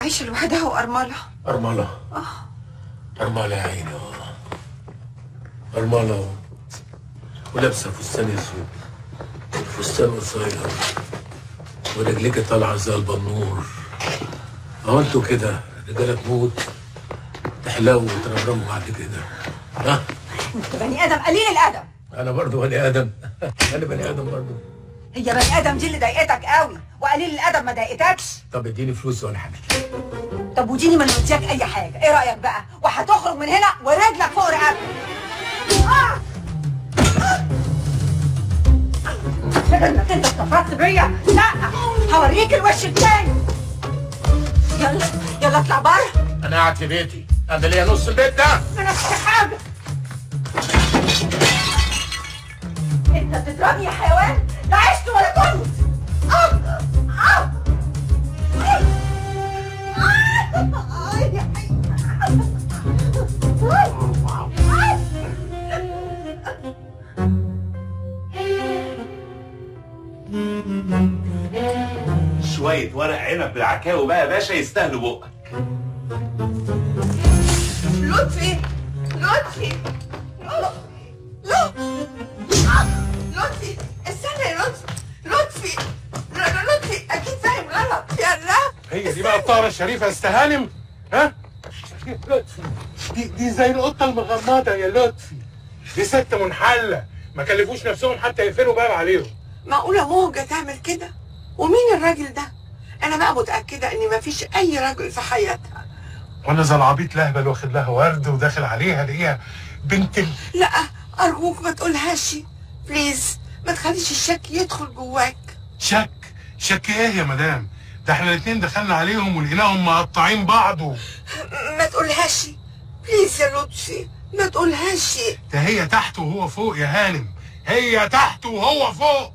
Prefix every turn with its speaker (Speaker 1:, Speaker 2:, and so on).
Speaker 1: عايشه لوحدها وارمله
Speaker 2: أرملة أرملة يا عيني آه. أرملة ولابسة فستان اسود فستان قصير ورجليك طالعة زي البنور أهو انتوا كده رجالة تموت تحلو وترمرموا بعد كده ها
Speaker 1: انت بني ادم قليل الادب
Speaker 2: أنا برضو بني آدم أنا بني آدم برضو
Speaker 1: هي بني ادم دي اللي ضايقتك قوي وقليل الادب ما ضايقتكش
Speaker 2: طب اديني فلوس ولا حاجة
Speaker 1: طب وديني ما نوديك اي حاجه ايه رايك بقى وهتخرج من هنا ورجلك فوق رقبتك آه! آه! فاكر انك انت استفردت بيا لا هوريك الوش التاني يلا يلا اطلع بره
Speaker 2: أنا قاعد في بيتي أنا ليا نص البيت ده
Speaker 1: ما نفسك حاجه انت بتضربني يا حيوان لا عشت ولا كنت آه! آه! آه! آه! يا
Speaker 3: شوية ورق عنب بالعكاوي بقى يا باشا يستاهلوا بقك
Speaker 1: لطفي لطفي لطفي استنى يا لطفي لطفي لطفي اكيد فاهم غلط يا رب
Speaker 4: هي دي بقى الطاقة الشريفة استهانم ها؟ لطفي دي دي زي القطة المغمضة يا لطفي دي ست منحلة ما كلفوش نفسهم حتى يقفلوا باب عليهم
Speaker 5: معقولة موجة تعمل كده؟ ومين الراجل ده؟ أنا بقى متأكدة إن مفيش أي راجل في حياتها
Speaker 4: وانا زي العبيط لهبل واخد لها ورد وداخل عليها الاقيها بنت ال...
Speaker 5: لا أرجوك ما تقولهاش بليز ما تخليش الشك يدخل جواك
Speaker 4: شك شك ايه يا مدام ده احنا الاتنين دخلنا عليهم ولقيناهم مقطعين بعض و...
Speaker 5: ما تقولهاش بليز يا لطفي ما تقولهاش
Speaker 4: ده هي تحت وهو فوق يا هانم هي تحت وهو فوق